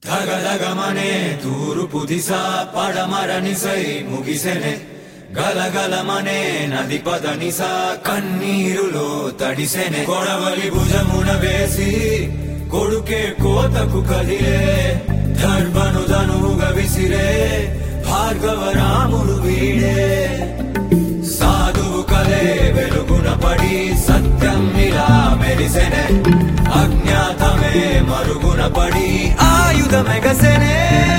ధగధగమనే తూర్పు దిశ పడమరనిసై ముగిసెనే గలగలమనే నది పదనిస కన్నీరులో తడిసెనే కొడవలి భుజమున వేసి కొడుకే కోతకు కదిలే దర్భను ధనుగా విసిరే భార్గవ రాముడు వీడే సాధువు కలే వెలుగున పడి సత్యం ఇలా మెరిసెనే అజ్ఞాతమే మరుగున పడి ఆయుధమెగసెనే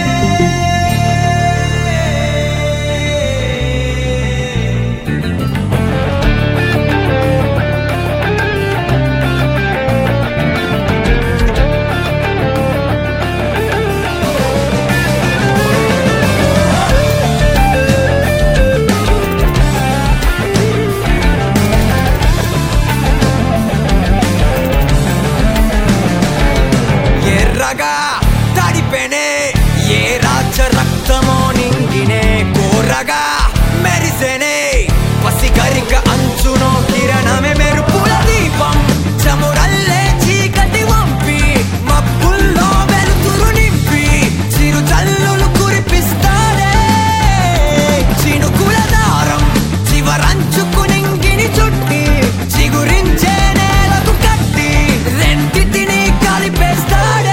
ఎర్రగా తడిపెనే ఏ రాజ రక్తమో నింగినే కోరగా మెరిసెనే పసిగరిక అంచునో కిరణమే మెరుపుల దీపం చమురల్లే చీకటి వంపి మబ్బుల్లో వెలుతురు నింపి చిరు చల్లులు కురిపిస్తాడే చినుకుల దారం చివరంచుకు నింగిని చుట్టి చిగురించే నేలకు కట్టి రెండిటిని కలిపేస్తాడే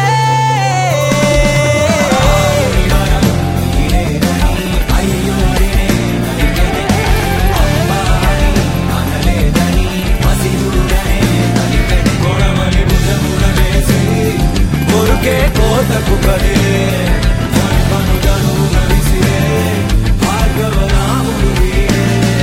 కొడవలి భుజమున వేసి కొరుకే కోతకు కదిలే దర్భను ధనుగా విసిరే భార్గవ రాముడు వీడే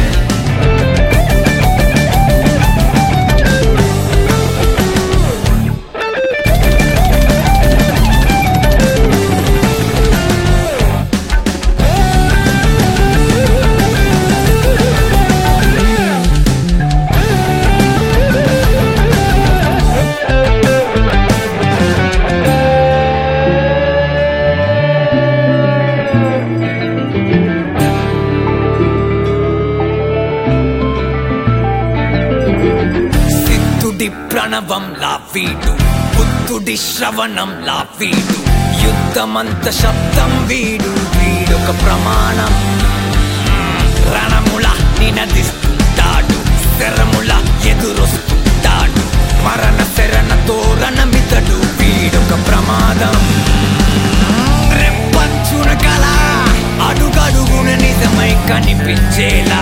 సిద్ధుడి ప్రణవం లా వీడు బుద్ధుడి శ్రవణం లా వీడు యుద్ధమంత శబ్దం వీడు వీడొక ప్రమాణం రణముల నినదిస్తుంటాడు శరముల ఎదురొస్తుంటాడు మరణ శరణ తోరణమితడు వీడొక ప్రమాదం రెప్పంచున కల అడుగడుగున నిజమై కనిపించేలా